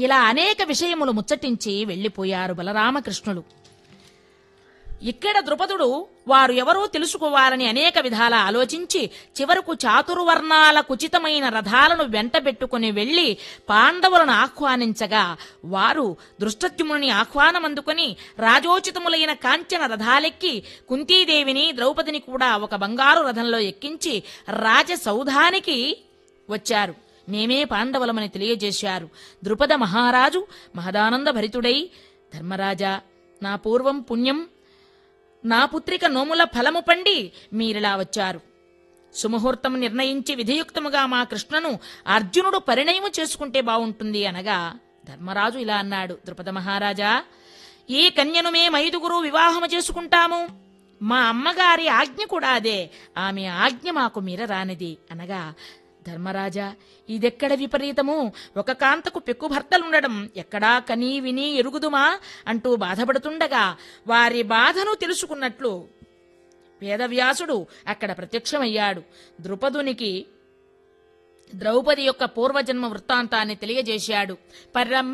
ఇలా అనేక విషయములు ముచ్చటించి వెళ్లిపోయారు బలరామకృష్ణులు ఇక్కడ ద్రుపదుడు వారు ఎవరో తెలుసుకోవాలని అనేక విధాల ఆలోచించి చివరకు చాతుర్వర్ణాల కుచితమైన రథాలను వెంటబెట్టుకుని వెళ్లి పాండవులను ఆహ్వానించగా వారు దృష్టత్యుముని ఆహ్వానమందుకొని రాజోచితములైన కాంచన రథాలెక్కి కుంతీదేవిని ద్రౌపదిని కూడా ఒక బంగారు రథంలో ఎక్కించి రాజసౌధానికి వచ్చారు మేమే పాండవులమని తెలియజేశారు ద్రుపద మహారాజు మహదానంద భరితుడై ధర్మరాజా నా పూర్వం పుణ్యం నా పుత్రిక నోముల ఫలము పండి మీరిలా వచ్చారు సుముహూర్తం నిర్ణయించి విధియుక్తముగా మా కృష్ణను అర్జునుడు పరిణయము చేసుకుంటే బావుంటుంది అనగా ధర్మరాజు ఇలా అన్నాడు ద్రుపద మహారాజా ఈ కన్యను మేము ఐదుగురు వివాహము చేసుకుంటాము మా అమ్మగారి ఆజ్ఞ కూడా అదే ఆమె ఆజ్ఞ మాకు మీరరానిది అనగా ధర్మరాజా ఇదెక్కడ విపరీతము ఒక కాంతకు పెక్కు భర్తలుండడం ఎక్కడా కనీ విని ఎరుగుదుమా అంటూ బాధపడుతుండగా వారి బాధను తెలుసుకున్నట్లు వేదవ్యాసుడు అక్కడ ప్రత్యక్షమయ్యాడు ద్రుపదునికి ద్రౌపది యొక్క పూర్వజన్మ వృత్తాంతాన్ని తెలియజేశాడు పర్రమ్మ